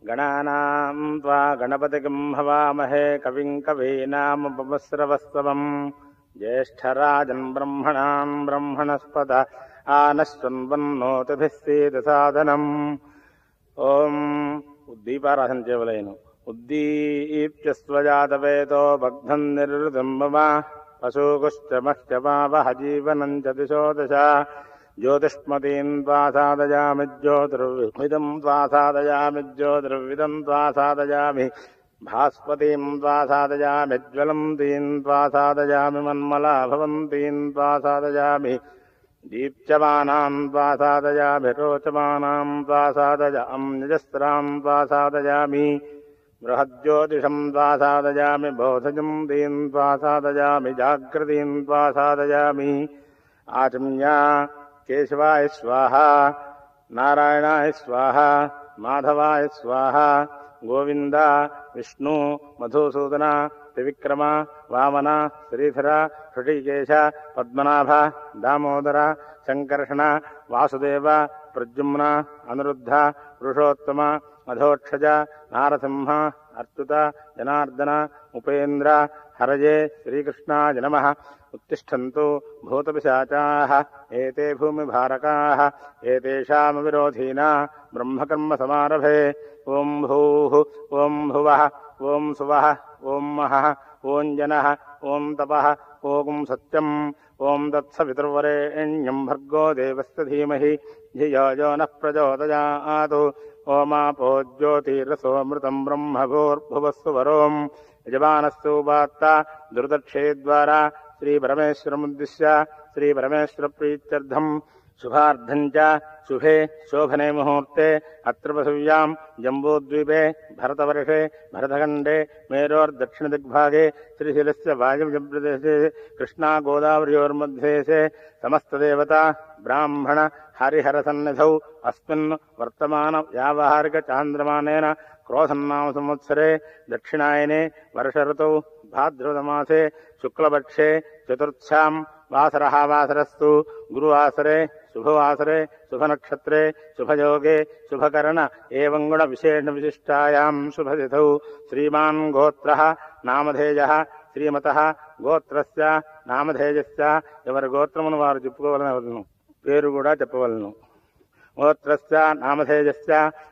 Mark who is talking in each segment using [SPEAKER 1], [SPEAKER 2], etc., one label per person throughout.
[SPEAKER 1] गणानां त्वा गणपतिगं हवामहे कविं कवीनामुपमस्रवस्तवम् ज्येष्ठराजन् ब्रह्मणाम् ब्रह्मणस्पद ఆనశ్వన్వన్నోతిభిः सीदसादनम् ఓం ఉద్దీపారాధన చేయవలేను ఉద్దీప్యస్వజాతవేతో భగ్ధం నిర్వృతం మమ పశూకుశ్చమశ్చమావహ జీవనం చ దిశో దశ జ్యోతిష్మతీన్ త్వా సాధయామి జ్యోతిర్విదం త్వా సాధయామి జ్యోతిర్విదం త్వా సాధయామి భాస్పతీం త్వా సాధయామి జ్వలంతీం త్వా సాధయామి మన్మలా భవంతీం త్వా సాధయామి दीप्यमानां त्वा साधयामि रोचमानां त्वा साधयां निजस्रां त्वा साधयामि बृहज्योतिषं त्वा साधयामि बोधजं दीं त्वा साधयामि जागृतीं त्वा साधयामि आचम्या केशवाय स्वाहा नारायणाय स्वाहा माधवाय स्वाहा गोविन्द विष्णु मधुसूदन त्रिविक्रम वामन श्रीधर षटीकेश पद्मनाभ दामोदर शङ्कर्षण वासुदेव प्रद्युम्न अनिरुद्ध पुरुषोत्तम मधोक्षज नारसिंह अच्युत जनार्दन उपेन्द्र हरये श्रीकृष्णाय नमः उत्तिष्ठन्तु भूतपिशाचाः एते भूमिभारकाः एतेषामविरोधीना ब्रह्मकर्मसमारभे ॐ भूः ॐ भुवः ॐ सुवः ॐ महः ॐ जनः ॐ तपः ॐ सत्यम् ॐ तत्सवितुर्वरेण्यम् भर्गो देवस्य धीमहि धियो यो नः प्रचोदयातु ओमापो ज्योतिरसोऽमृतम् ब्रह्मभूर्भुवस्सु वरोम् यजमानस्योपात्ता दुर्दक्षे द्वारा श्रीपरमेश्वरमुद्दिश्य श्रीपरमेश्वरप्रीत्यर्थम् शुभार्धम् च शुभे शोभने मुहूर्ते अत्र पृथिव्याम् जम्बूद्वीपे भरतवर्षे भरतखण्डे मेरोर्दक्षिणदिग्भागे श्रीशिलस्य वायव्यप्रदेशे कृष्णागोदावर्योर्मध्यदेशे समस्तदेवता ब्राह्मण हरिहरसन्निधौ अस्मिन् वर्तमान व्यावहारिकचान्द्रमानेन क्रोधन्नाम संवत्सरे दक्षिणायने वर्षऋतौ भाद्रपदमासे शुक्लपक्षे चतुर्थ्याम् वासरः वासरस्तु गुरुवासरे शुभवासरे शुभनक्षत्रे शुभयोगे शुभकरण एवं गुणविशेषविशिष्टायाम् शुभतिथौ श्रीमान् गोत्रः नामधेयः శ్రీమత గోత్రస్య నామధేయస్య ఎవరి గోత్రమును వారు చెప్పుకోవలను పేరు కూడా చెప్పవలను గోత్రస్య నామధేయస్య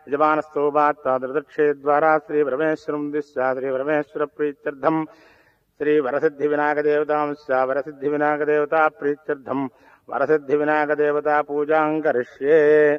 [SPEAKER 1] యజమానస్తోపాత్తాదృదక్షే ద్వారా శ్రీ పరమేశ్వరం దిశ్య శ్రీ పరమేశ్వర ప్రీత్యర్థం శ్రీ వరసిద్ధి వినాయకదేవతాంశ వరసిద్ధి వినాయకదేవతా ప్రీత్యర్థం వరసిద్ధి వినాయకదేవతా పూజాం కరిష్యే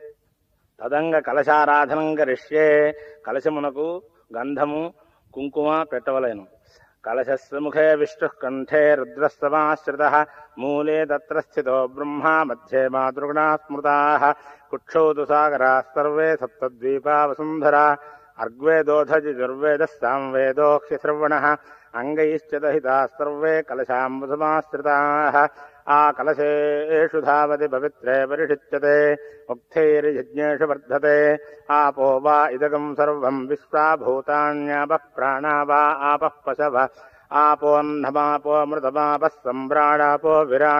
[SPEAKER 1] తదంగ కలశారాధనం కరిష్యే కలశమునకు గంధము కుంకుమ పెట్టవలేను కలశస్య ముఖే విష్ణుః కంఠే రుద్రస్తమాశ్రితः మూలే తత్ర స్థితో బ్రహ్మా మధ్యే మాతృగుణా స్మృతాः కుక్షౌ తు సాగరాः సర్వే సప్తద్వీపా వసుంధరా అర్గ్వేదోధజిర్వేదः సాంవేదోక్షిశ్రవణः అంగైశ్చ దహితాः సర్వే కలశాంబుసమాశ్రితాः ఆ కలశేషు ధావతి పవిత్రే పరిషిచ్యతే ముక్తైర్యజ్ఞేషు వర్ధతే ఆపో వా ఇదగం సర్వం విశ్వా భూతాన్యాపః ప్రాణా వా ఆపః పశవ ఆపోన్నమాపో మృతమాపः సంభ్రాడాపో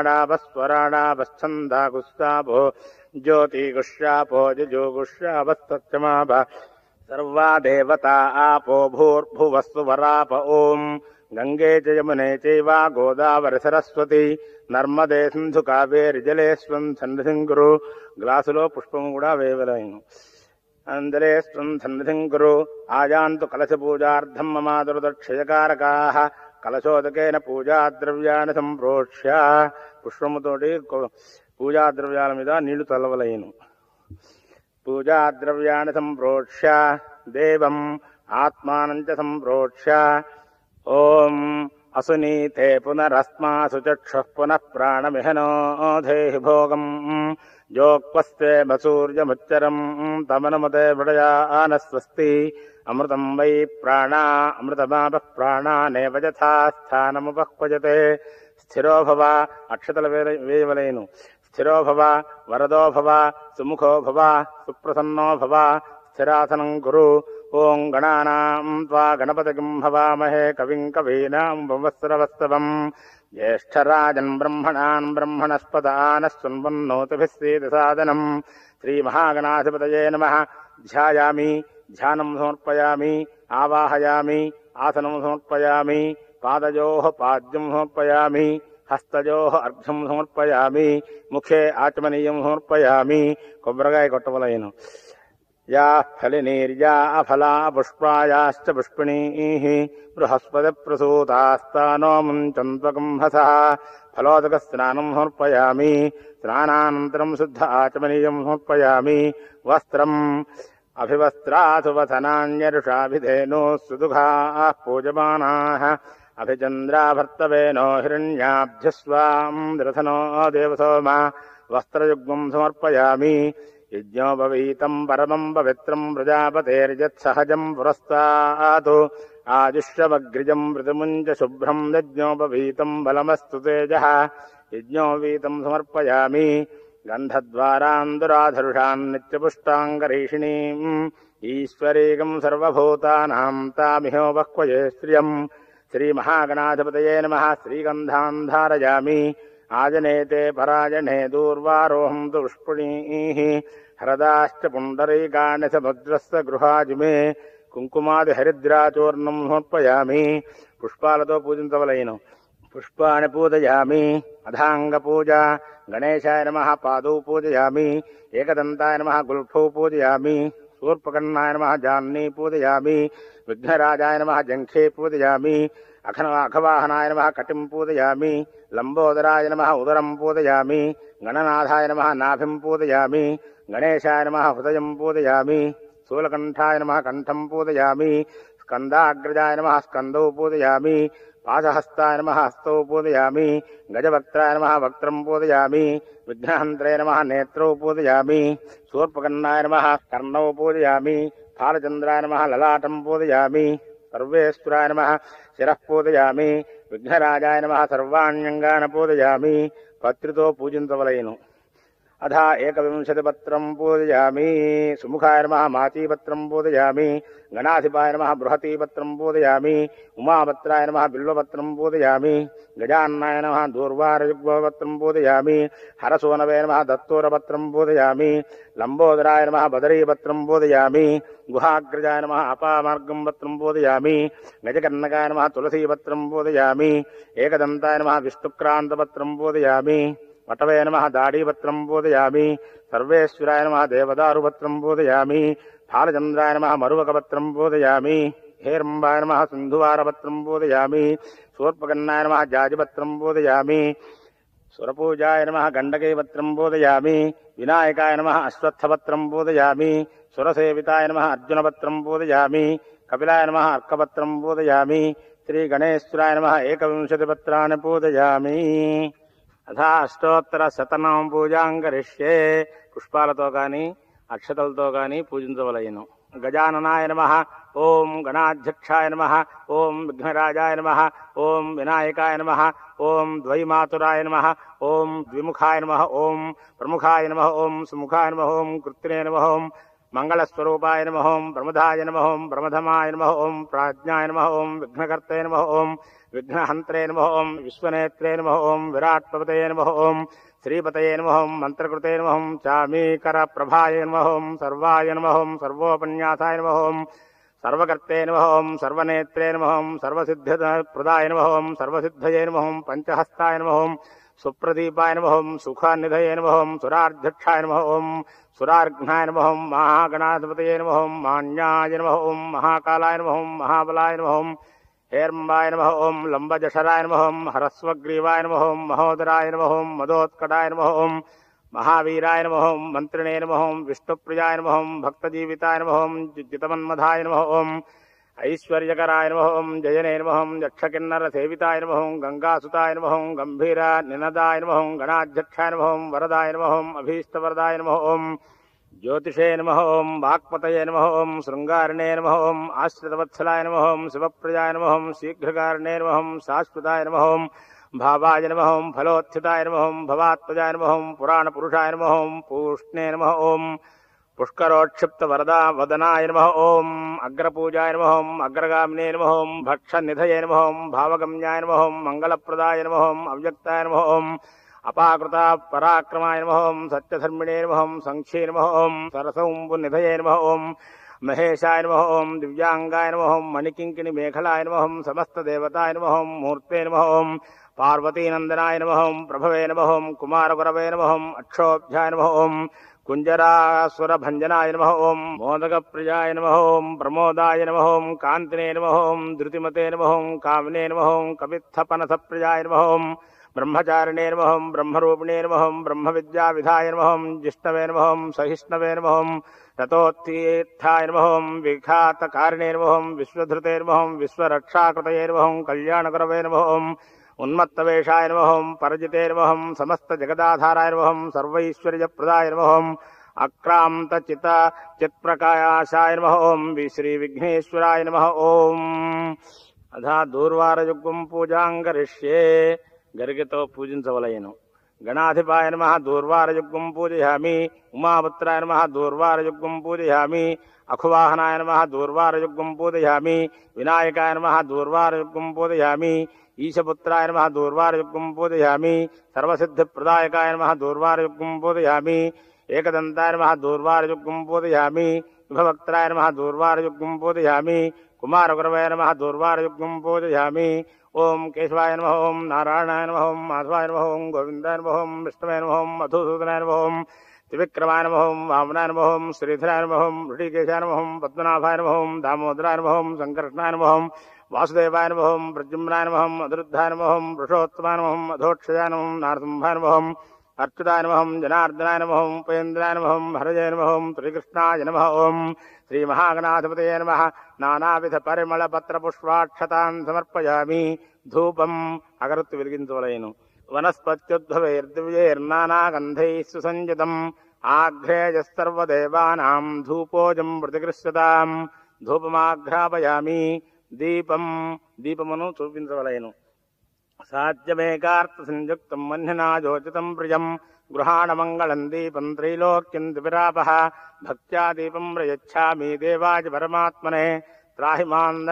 [SPEAKER 1] విరాడాపస్వరాడాపశ్చందాగుస్తాపో జ్యోతిగుష్యాపో జిజోగుష్యాపస్తత్యమాప సర్వా దేవతా ఆపో భూర్భువస్సు వరాప ఓం గంగే చ యమునే చైవ గోదావరి సరస్వతి నర్మదే సింధు కావేరి జలేస్వం సన్నిధిం గురు గ్లాసులో పుష్పం కూడా వేయవలేను అందరేస్వం సన్నిధిం గురు ఆయాంతు కలశ పూజార్థం మమాదురదక్షయకారకా కలశోదకేన పూజాద్రవ్యాన్ని సంప్రోక్ష్య పుష్పముతోటి కొ- పూజాద్రవ్యాల మీద నీళ్లు తల్లవలేను పూజాద్రవ్యాన్ని సంప్రోక్ష్య దేవం ఆత్మానం చ సంప్రోక్ష్య ఓం అసునీతే పునరస్మాసు చక్షుః పునః ప్రాణమిహనో దేహి భోగం జోక్వస్తే మసూర్యముచ్చరం తమనుమతే మృడయాన స్వస్తి అమృతం వై ప్రాణా అమృతమాప ప్రాణానేవ యథా స్థానముపక్వజతే స్థిరో భవ అక్షతల వేల- వేయవలేను స్థిరో భవ వరదో భవ సుముఖో భవ సుప్రసన్నో భవ స్థిరాసనం కురు ఓం గణానాం త్వా గణపతికిం భవామహే కవిం కవీనాం భవస్రవస్తవం జ్యేష్ఠరాజన్ బ్రహ్మణాన్ బ్రహ్మణస్పదాన శృణ్వన్నోతిభిः సాదనం శ్రీమహాగణాధిపతయే నమ ధ్యాయామి ధ్యానం సమర్పయామి ఆవాహయామి ఆసనం సమర్పయామి పాదయోః పాద్యం సమర్పయామి హస్తయోః అర్ఘ్యం సమర్పయామి ముఖే ఆచమనీయం సమర్పయామి కొబ్బరికాయ కొట్టవలయను యా ఫలినీర్యా అఫలా పుష్పాయాశ్చ పుష్పిణీః బృహస్పతి ప్రసూతాస్తానో ముంచంత్వకంహస ఫలోదక స్నానం సమర్పయామి స్నానానంతరం శుద్ధ ఆచమనీయం సమర్పయామి వస్త్రం అభివస్త్రాసువసనాన్యరుషాభిధేనో సుదుఘా పూజమానాః అభిచంద్రాభర్తవేనో హిరణ్యాభ్యస్వాం దృథనో దేవసోమ వస్త్రయుగ్మం సమర్పయామి యజ్ఞోపవీతం పరమం పవిత్రం ప్రజాపతేర్యత్సహజం పురస్తాతు ఆజుష్యమగ్రిజం మృతముంచ శుభ్రం యజ్ఞోపవీతం బలమస్తు తేజ యజ్ఞోపవీతం సమర్పయామి గంధద్వారాందురాధరుషాన్ నిత్యపుష్టాంగరీషిణీం ఈశ్వరీకం సర్వభూతానాం తామిహోపక్వయే శ్రియం శ్రీమహాగణాధిపతయే నమ శ్రీగంధాన్ ధారయామి ఆజనేతే పరాజనే దూర్వారోహం తు పుష్పుణీః హరదాశ్చ పుండరీకాణి సముద్రస్య గృహాజిమే కుంకుమాది హరిద్రాచూర్ణం సమర్పయామి పుష్పాలతో పూజించవలయను పుష్పాన్ని పూజయామి అధాంగ పూజ గణేశాయ నమ పాదౌ పూజయామి ఏకదంతాయ నమ గుల్ఫౌ పూజయామి శూర్పకర్ణాయ నమ జాన్ని పూజయామి విఘ్నరాజాయ నమ జంఘే పూజయామి అఖన అఖవాహనాయ నమ కటిం పూజయామి లంబోదరాయ నమ ఉదరం పూజయామి గణనాథాయ నమ నాభిం పూజయామి గణేశాయ నమ హృదయం పూజయామి శూలకంఠాయ నమ కంఠం పూజయామి స్కందాగ్రజాయ నమ స్కందౌ పూజయామి పాదహస్తాయ నమ హస్తౌ పూజయామి గజవక్త్రాయ నమ వక్త్రం పూజయామి విఘ్నహంత్రే నమ నేత్రౌ పూజయామి శూర్పకర్ణాయ నమ కర్ణౌ పూజయామి ఫాలచంద్రాయ నమ లలాటం పూజయామి సర్వేశ్వరాయ నమ శిరః పూజయామి విఘ్నరాజాయ నమ సర్వాణ్యంగాన పూజయామి పత్రితో పూజించవలయను అధా ఏకవింశతి పత్రం పూజయామి సుముఖాయ నమ మాచీపత్రం పూజయామి గణాధిపాయ నమ బృహతీపత్రం పూజయామి ఉమాపత్రాయ నమ బిల్వపత్రం పూజయామి గజాన్నాయ నమ దూర్వారయుగ్మపత్రం పూజయామి హరసోనవే నమ దత్తూరపత్రం పూజయామి లంబోదరాయ నమ బదరీపత్రం పూజయామి గుహాగ్రజాయ నమ అపామార్గం పత్రం పూజయామి గజకర్ణకాయ నమ తులసీపత్రం పూజయామి ఏకదంతాయ నమ విష్ణుక్రాంతపత్రం పూజయామి వటవే నమ దాడీపత్రం పూజయామి సర్వేశ్వరాయ నమ దేవదారుపత్రం పూజయామి ఫాలచంద్రాయ నమ మరువకపత్రం పూజయామి హేరంబాయ నమ సింధువారపత్రం పూజయామి శూర్పకర్ణాయ నమ జాజిపత్రం పూజయామి సురపూజాయ నమ గండకీపత్రం పూజయామి వినాయకాయ నమ అశ్వత్థపత్రం పూజయామి సురసేవితాయ నమ అర్జునపత్రం పూజయామి కపిలాయ నమ అర్కపత్రం పూజయామి శ్రీ గణేశ్వరాయ నమ ఏకవింశతి పత్రాన్ని పూజయామి అథా అష్టోత్తర శతనం పూజాం కరిష్యే పుష్పాలతో గాని అక్షతలతో గాని పూజించవలయను గజాననాయ నమ ఓం గణాధ్యక్షాయ నమ ఓం విఘ్నరాజాయ నమ ఓం వినాయకాయ నమ ఓం ద్వైమాతురాయ నమ ఓం ద్విముఖాయ నమ ఓం ప్రముఖాయ నమ ఓం సుముఖాయ నమ ఓం కృత్రినే నమ ఓం మంగళస్వరూపాయ నమ ఓం ప్రమదాయ నమ ఓం ప్రమథమాయ నమ ఓం ప్రాజ్ఞాయ నమ ఓం విఘ్నకర్తే నమ ఓం విఘ్నహంత్రే నమ ఓం విశ్వనేత్రే నమ ఓం విరాట్పతయే నమ ఓం శ్రీపతయే నమ ఓం మంత్రకృతే నమ ఓం చామీకర ప్రభాయ నమ ఓం సర్వాయ నమ ఓం సర్వోపన్యాసాయ నమ ఓం సర్వకర్తే నమ ఓం సర్వనేత్రే నమ ఓం సర్వసిద్ధప్రదాయ నమ ఓం సర్వసిద్ధయే నమ ఓం పంచహస్తాయ నమ ఓం సుప్రదీపాయ నమ ఓం సుఖానిధయే నమ ఓం సురార్ధక్షాయ నమ ఓం సురార్ఘ్నాయ నమ ఓం మహాగణాధిపతయే నమ ఓం మాన్యాయ నమ ఓం మహాకాలాయ నమ ఓం మహాబలాయ నమ ఓం హేర్ంబాయ నమ ఓం లంబజఠరాయ నమ ఓం హరస్వగ్రీవాయ నమ ఓం మహోదరాయ నమ ఓం మదోత్కటాయ నమ ఓం మహావీరాయ నమ ఓం మంత్రిణే నమ ఓం విష్ణుప్రియాయ నమ ఓం భక్తజీవితాయ నమ ఓం జితమన్మధాయ నమ ఓం ఐశ్వర్యకరాయ నమ ఓం జయనే నమ ఓం యక్షకిన్నర సేవితాయ నమ ఓం గంగాసుతాయ నమ ఓం గంభీర నినదాయ నమ ఓం గణాధ్యక్షాయ నమ ఓం వరదాయ నమ ఓం అభీష్టవరదాయ నమ ఓం జ్యోతిషే నమ ఓం వాక్పతయే నమ ఓం శృంగారిణే నమ ఓం ఆశ్రితవత్సలాయ నమ ఓం శివప్రియాయ నమ ఓం శీఘ్రకారిణే నమ ఓం శాశ్వతాయ నమ ఓం భావాయ నమ ఓం ఫలోత్థితాయ నమ ఓం భవాత్మజాయ నమ ఓం పురాణపురుషాయ నమ ఓం పూష్ణే నమ ఓం పుష్కరోక్షిప్త వరదా వదనాయ నమ ఓం అగ్రపూజాయ నమ ఓం అగ్రగామినే నమ ఓం భక్షనిధయే నమ ఓం భావగమ్యాయ నమ ఓం మంగళప్రదాయ నమ ఓం అవ్యక్తాయ నమ ఓం అపాకృత పరాక్రమాయ నమ ఓం సత్యధర్మిణే నమ ఓం సంక్షే నమ ఓం సరసౌంబు నిధయే నమ ఓం మహేశాయ నమ ఓం దివ్యాంగాయ నమ ఓం మణికింకిణి మేఖలాయ నమ ఓం సమస్తదేవతాయ నమ ఓం మూర్తే నమ ఓం పార్వతీనందనాయ నమ ఓం ప్రభవే నమ ఓం కుమారగురవే నమ ఓం అక్షోభ్యాయ నమ ఓం కుంజరాసురభంజనాయ నమ ఓం మోదకప్రియాయ నమ ఓం ప్రమోదాయ నమ ఓం కాంతినే నమ ఓం ధృతిమతే నమ ఓం కామినే నమ ఓం కవిత్థపనసప్రియాయ నమ ఓం బ్రహ్మచారిణే నమ ఓం బ్రహ్మరూపిణే నమ ఓం బ్రహ్మవిద్యావిధాయ నమ ఓం జిష్ణవే నమ ఓం సహిష్ణవే నమ ఓం రతోత్తీర్థాయ నమ ఓం విఘాతకారిణే నమ ఓం విశ్వధృతే నమ ఓం విశ్వరక్షాకృతయే నమ ఓం కళ్యాణకరవే నమ ఓం ఉన్మత్తవేషాయ నమోహం పరజితే నమోహం సమస్త జగదాధారాయ నమోహం సర్వైశ్వర్యప్రదాయ నమోహం అక్రాంత చిత చిత్ప్రకాశాయ నమోహం శ్రీ విఘ్నేశ్వరాయ నమ ఓం అధా దూర్వారయుగ్మం పూజాం కరిష్యే గరికతో పూజించవలయను గణాధిపాయ నమ దూర్వారయుగ్మం పూజయామి ఉమాపుత్రాయ నమ దూర్వారయుగ్మం పూజయామి అఖువాహనాయ నమ దూర్వారయుగ్మం పూజయామి వినాయకాయ నమ దూర్వారయుగ్మం పూజయామి ఈశపుత్రాయ నమ దూర్వారయుగ్మం పూజయామి సర్వసిద్ధిప్రదాయకాయ నమ దూర్వారయుగ్మం పూజయామి ఏకదంతాయ నమ దూర్వారయుగ్మం పూజయామి విభవక్త్రాయ నమ దూర్వారయుగ్మం పూజయామి కుమారగురవే నమ దూర్వారయుగ్మం పూజయామి ఓం కేశవాయ నమ ఓం నారాయణాయ నమ ఓం మాధవాయ నమ ఓం గోవిందాయ నమ ఓం విష్ణువే నమ ఓం మధుసూదనాయ నమ ఓం త్రివిక్రమాయ నమ ఓం వామనాయ నమ ఓం శ్రీధరాయ నమ ఓం ఋషికేశాయ నమ ఓం పద్మనాభాయ నమ ఓం దామోదరాయ నమ ఓం సంకర్షణాయ నమ ఓం వాసుదేవాయ నమ ఓం ప్రద్యుమ్నాయ నమ ఓం అదురుద్ధాయ నమ ఓం వృషోత్తమాయ నమ ఓం అధోక్షయాయ నమ ఓం నారసింహాయ నమ ఓం అర్చుతాయ నమ ఓం జనార్దనాయ నమ ఓం ఉపేంద్రాయ నమ ఓం హరజయ నమ ఓం శ్రీకృష్ణాయ నమ ఓం శ్రీ మహాగణాధిపతయ నమ నానావిధ పరిమళ పత్ర పుష్పాక్షతాన్ సమర్పయామి ధూపం అగరత్తు వెలిగించవలయను వనస్పత్యుద్భవైర్దివ్యైర్నానాగంధైः సుసంయుతం ఆఘ్రేయస్సర్వదేవానాం ధూపోజం ప్రతిగృహ్యతాం ధూపమాఘ్రాపయామి దీపం దీపమును చూపించవలయను సాధ్యమేకార్థ సంయుక్తం మన్యనాజోచితం ప్రియం గృహాణమంగళం దీపం త్రైలోక్యం దివిరాపః భక్త్యా దీపం ప్రయచ్ఛామి దేవాయ పరమాత్మనే త్రాహి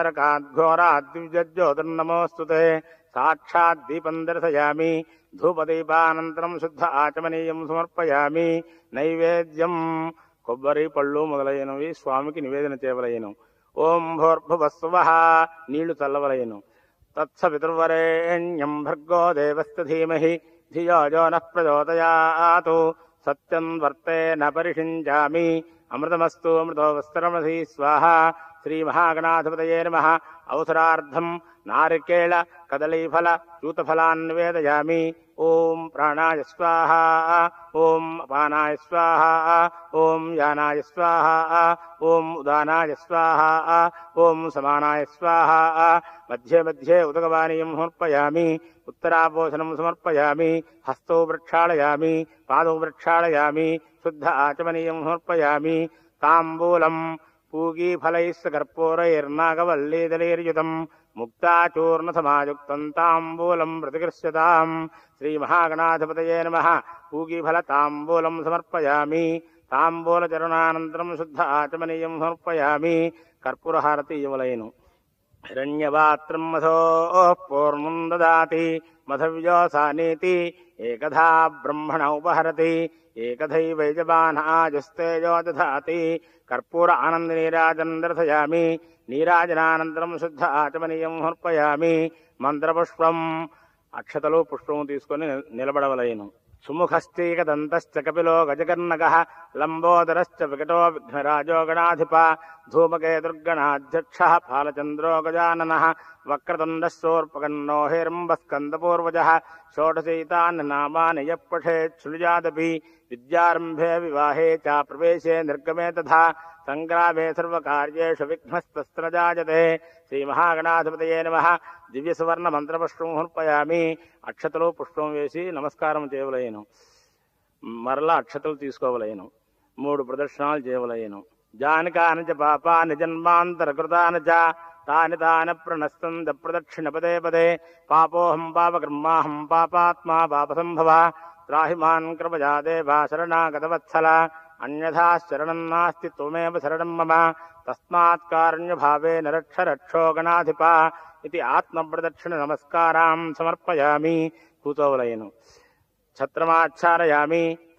[SPEAKER 1] మాన్నరకాద్ఘోరాద్దివ్యజ్యోతిర్నమోऽस्तु ते సాక్షాత్ దీపం దర్శయామి ధూపదీపానంతరం శుద్ధ ఆచమనీయం సమర్పయామి నైవేద్యం కొబ్బరి పళ్ళు మొదలైనవి స్వామికి నివేదన చేయవలయను ఓం భోర్భువస్సువ నీళ్లు చల్లవలయను తత్సవితుర్వరేణ్యం భర్గో దేవస్య ధీమహి ధియో యో నః ప్రచోదయాతు సత్యం వర్తే న పరిషించామి అమృతమస్తు అమృతో వస్త్రమధి స్వాహ శ్రీ మహాగణాధిపతయే నమ అవసరార్థం నారికేళ కదలీఫల యూతఫలాన్ నివేదయామి ఓం ప్రాణాయ స్వాహ ఓం అపానాయ స్వాహ ఓం యానాయ స్వాహ ఓం ఉదానాయ స్వాహ ఓం సమానాయ స్వాహ మధ్యే మధ్యే ఉదకవానీయం సమర్పయామి ఉత్తరాపోషణం సమర్పయామి హస్తౌ ప్రక్షాళయామి పాదౌ ప్రక్షాళయామి శుద్ధ ఆచమనీయం సమర్పయామి తాంబూలం పూగీఫలైస్ස కర్పూరైర్నాగవల్లీదలీర్యుతం ముక్తాచూర్ణసమాయుక్తం తాంబూలం ప్రతిగృహ్యతాం శ్రీమహాగణాధిపతయే నమ పూగీఫల తాంబూలం సమర్పయామి తాంబూలచరణానంతరం శుద్ధ ఆచమనీయం సమర్పయామి కర్పూరహారతి ఇవ్వలేను హిరణ్యపాత్రం మధోః పూర్ణం దదాతి మధవ్యోసానీతి ఏకధా బ్రహ్మణ ఉపహరతి ఏకథైవైజబానాజస్తేజో దధాతి కర్పూర ఆనంద నీరాజనం దర్శయామి నీరాజనానంతరం శుద్ధ ఆచమనీయం సమర్పయామి మంత్రపుష్పం అక్షతలు పుష్పము తీసుకొని నిలబడవలయను సుముఖశ్చైకదంతశ్చ కపిలో గజకర్ణక లంబోదరశ్చ వికటో విఘ్నరాజో గణాధిప ధూమకే దుర్గణాధ్యక్ష ఫాలచంద్రో గజానన వక్రతుండశోర్పకన్నో హిరంబస్కందపూర్వజ షోడశైతాన్ని నామాని యః పఠేత్ శృణుయాదపి విద్యారంభే వివాహే చ ప్రవేశే నిర్గమే తథా సంగ్రామే సర్వకార్యేషు విఘ్నస్తస్త్ర జాయతే శ్రీమహాగణాధిపతయే నమ దివ్య సువర్ణ మంత్రపుష్పం సమర్పయామి అక్షతలు పుష్పం వేసి నమస్కారం చేయవలయను మరలా అక్షతలు తీసుకోవలయను మూడు ప్రదక్షిణాలు చేయవలయను జానికాని చ పాపాని జన్మాంతరకృతాని చ తాని తాని ప్రణస్తంద ప్రదక్షిణ పదే పదే పాపోహం పాపకర్మాహం పాపాత్మా పాపసంభవ త్రాహి మాన్ కృపజా దేవా శరణాగతవత్సల అన్యథా శరణం నాస్తి త్వమేవ శరణం మమ తస్మాత్ కారుణ్యభావేన రక్ష రక్షో గణాధిప ఇది ఆత్మప్రదక్షిణ నమస్కారాం సమర్పయామి కూతోవలయను ఛత్రమాచ్ఛారయామి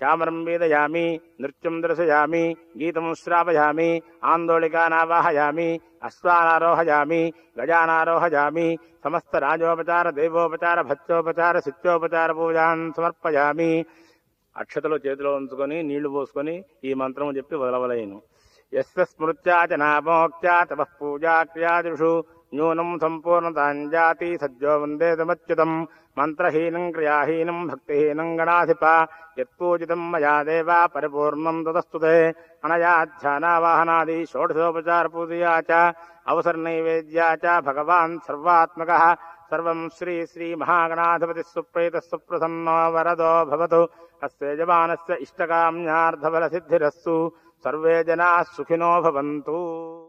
[SPEAKER 1] చామరం వేదయామి నృత్యం దర్శయామి గీతం శ్రావయామి ఆందోళికానావాహయామి అశ్వానారోహయామి గజానారోహయామి సమస్త రాజోపచార దేవోపచార భక్తోపచార శిత్యోపచార పూజాన్ సమర్పయామి అక్షతలు చేతిలో ఉంచుకొని నీళ్లు పోసుకొని ఈ మంత్రము చెప్పి వదలవలేను ఎస్య స్మృత్యా చ నామోక్త్యా తపః పూజా క్రియాదిషు న్యూనం సంపూర్ణతాంజాతి సజ్జో వందే తమచ్యుతం మంత్రహీనం క్రియాహీనం భక్తిహీనం గణాధిప యత్పూజితం మయా దేవ పరిపూర్ణం తదస్తుతే అనయాధ్యానావాహనాది షోడశోపచార పూజయా చ అవసర నైవేద్యా చ భగవాన్ సర్వాత్మక సర్వం శ్రీ శ్రీ మహాగణాధిపతి సుప్రీత సుప్రసన్నో వరదో భవతు అస్య యజమానస్య ఇష్టకామ్యార్థఫల సిద్ధిరస్సు సర్వే జనా సుఖినో భవంతు